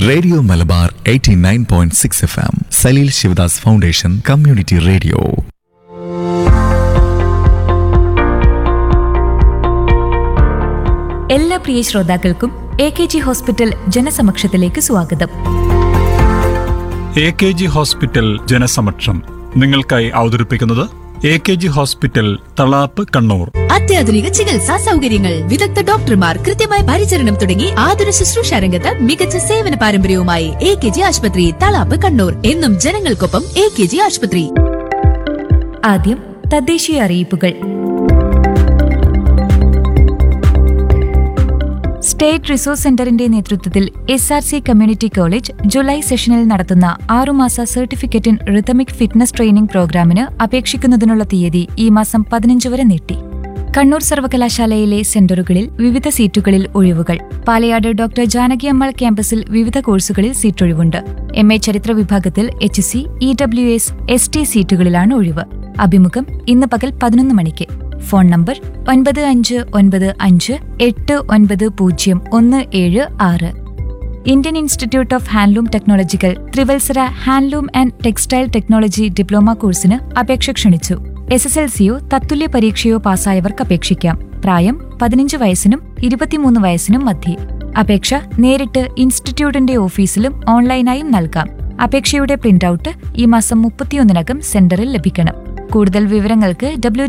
radio Malabar 89.6 point six F M Saleel Shivadas foundation community radio എല്ലാ പ്രിയ ശ്രോതാക്കൾക്കും എ കെ ജി ഹോസ്പിറ്റൽ ജനസമക്ഷത്തിലേക്ക് സ്വാഗതം എ കെ ജി ഹോസ്പിറ്റൽ ജനസമക്ഷം നിങ്ങൾക്കായി അവതരിപ്പിക്കുന്നത് A K G hospital Thalap Kannur അത്യാധുനിക ചികിത്സാ സൗകര്യങ്ങൾ വിദഗ്ധ ഡോക്ടർമാർ കൃത്യമായ പരിചരണം തുടങ്ങി ആതുര ശുശ്രൂഷ രംഗത്ത് മികച്ച സേവന പാരമ്പര്യവുമായി എ കെ ജി ആശുപത്രി തളാപ്പ് കണ്ണൂർ എന്നും ജനങ്ങൾക്കൊപ്പം എ കെ ജി ആശുപത്രി ആദ്യം തദ്ദേശീയ അറിയിപ്പുകൾ സ്റ്റേറ്റ് റിസോഴ്സ് സെന്ററിന്റെ നേതൃത്വത്തിൽ S R C community college July സെഷനിൽ നടത്തുന്ന ആറുമാസ certificate in rhythmic fitness training പ്രോഗ്രാമിന് അപേക്ഷിക്കുന്നതിനുള്ള തീയതി ഈ മാസം പതിനഞ്ച് വരെ നീട്ടി കണ്ണൂർ സർവകലാശാലയിലെ സെന്ററുകളിൽ വിവിധ സീറ്റുകളിൽ ഒഴിവുകൾ പാലയാട് ഡോക്ടർ ജാനകി അമ്മൾ ക്യാമ്പസിൽ വിവിധ കോഴ്സുകളിൽ സീറ്റൊഴിവുണ്ട് എം എ ചരിത്ര വിഭാഗത്തിൽ H C E W S S T സീറ്റുകളിലാണ് ഒഴിവ് അഭിമുഖം ഇന്ന് പകൽ പതിനൊന്ന് മണിക്ക് ഫോൺ നമ്പർ ഒൻപത് അഞ്ച് ഒൻപത് അഞ്ച് എട്ട് ഒൻപത് പൂജ്യം ഒന്ന് ഏഴ് ആറ് ഇന്ത്യൻ ഇൻസ്റ്റിറ്റ്യൂട്ട് ഓഫ് ഹാൻഡ്ലൂം ടെക്നോളജികൾ ത്രിവത്സര handloom and textile technology diploma കോഴ്സിന് അപേക്ഷ ക്ഷണിച്ചു എസ് എസ് എൽ സിയോ തത്തുല്യ പരീക്ഷയോ പാസ്സായവർക്ക് അപേക്ഷിക്കാം പ്രായം പതിനഞ്ച് വയസ്സിനും ഇരുപത്തിമൂന്ന് വയസ്സിനും മധ്യേ അപേക്ഷ നേരിട്ട് ഇൻസ്റ്റിറ്റ്യൂട്ടിന്റെ ഓഫീസിലും ഓൺലൈനായും നൽകാം അപേക്ഷയുടെ പ്രിന്റൌട്ട് ഈ മാസം മുപ്പത്തിയൊന്നിനകം സെന്ററിൽ ലഭിക്കണം കൂടുതൽ വിവരങ്ങൾക്ക് ഡബ്ല്യൂ